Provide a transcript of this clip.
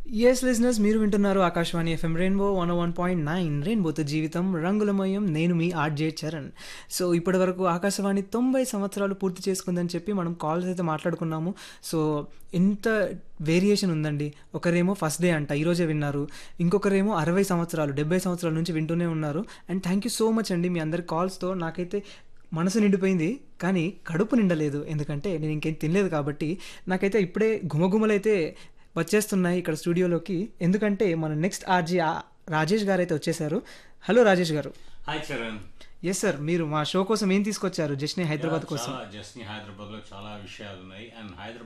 yes listeners మీరు వింటున్నారు Akashvani FM Rainbow one one point nine రెయిన్బోతో జీవితం రంగులమయం నేను మీ ఆర్జే చరణ్ సో ఇప్పటి వరకు ఆకాశవాణి తొంభై సంవత్సరాలు పూర్తి చేసుకుందని చెప్పి మనం కాల్స్ అయితే మాట్లాడుకున్నాము సో ఇంత వేరియేషన్ ఉందండి ఒకరేమో ఫస్ట్ డే అంట ఈరోజే విన్నారు ఇంకొకరేమో అరవై సంవత్సరాలు డెబ్బై సంవత్సరాల నుంచి వింటూనే ఉన్నారు and thank you so much అండి మీ అందరి కాల్స్తో నాకైతే మనసు నిండిపోయింది కానీ కడుపు నిండలేదు ఎందుకంటే నేను ఇంకేం తినలేదు కాబట్టి నాకైతే ఇప్పుడే గుమగుమలైతే వచ్చేస్తున్నాయి ఇక్కడ స్టూడియోలోకి ఎందుకంటే మన నెక్స్ట్ ఆర్జీ రాజేష్ గారు అయితే వచ్చేసారు హలో రాజేష్ గారు హాయ్ చరణ్ ఎస్ సార్ మీరు మా షో కోసం ఏం తీసుకొచ్చారు జస్ట్ని హైదరాబాద్ కోసం చాలా జస్ని హైదరాబాద్ లో చాలా విషయాలు ఉన్నాయి అండ్ హైదరాబాద్